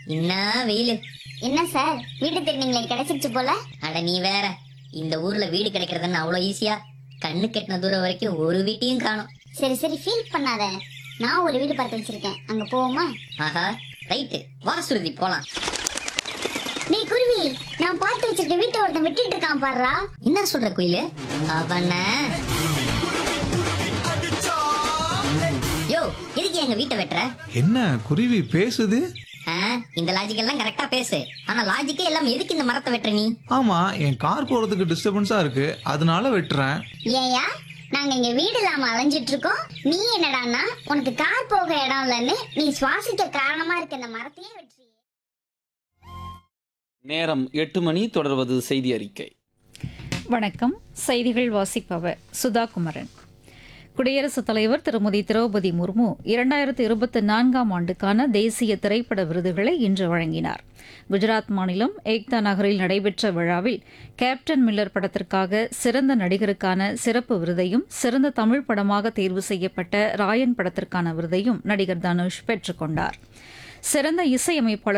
என்ன வெயிலு என்ன சார் வீடு திருநீங்களே கிடைச்சிருச்சு போல அட நீ வேற இந்த ஊர்ல வீடு கிடைக்கிறதுன்னு அவ்வளவு ஈஸியா கண்ணு கெட்டின தூரம் வரைக்கும் ஒரு வீட்டையும் காணும் சரி சரி ஃபீல் பண்ணாத நான் ஒரு வீடு பார்த்து வச்சிருக்கேன் அங்க போவோமா ஆஹா ரைட்டு வா சுருதி போலாம் நீ குருவி நான் பார்த்து வச்சிருக்க வீட்டை ஒருத்தன் விட்டுட்டு இருக்கான் பாருடா என்ன சொல்ற குயிலு அவன யோ எதுக்கு எங்க வீட்டை வெட்டுற என்ன குருவி பேசுது ஆ, இந்த லாஜிக் எல்லாம் கரெக்டா பேசு ஆனா லாஜிக்கே எல்லாம் எதுக்கு இந்த மரத்தை வெட்டுற நீ ஆமா என் கார் போறதுக்கு டிஸ்டர்பன்ஸா இருக்கு அதனால வெட்டுறேன் ஏயா நாங்க இங்க வீடு இல்லாம அலைஞ்சிட்டு இருக்கோம் நீ என்னடான்னா உனக்கு கார் போக இடம் இல்லைன்னு நீ சுவாசிக்க காரணமா இருக்க இந்த மரத்தையே வெற்றி நேரம் எட்டு மணி தொடர்வது செய்தி அறிக்கை வணக்கம் செய்திகள் வாசிப்பவர் சுதா குமரன் குடியரசுத் தலைவர் திருமதி திரௌபதி முர்மு இரண்டாயிரத்து இருபத்தி நான்காம் ஆண்டுக்கான தேசிய திரைப்பட விருதுகளை இன்று வழங்கினார் குஜராத் மாநிலம் ஏக்தா நகரில் நடைபெற்ற விழாவில் கேப்டன் மில்லர் படத்திற்காக சிறந்த நடிகருக்கான சிறப்பு விருதையும் சிறந்த தமிழ் படமாக தேர்வு செய்யப்பட்ட ராயன் படத்திற்கான விருதையும் நடிகர் தனுஷ் பெற்றுக் கொண்டார் சிறந்த இசையமைப்பாளர்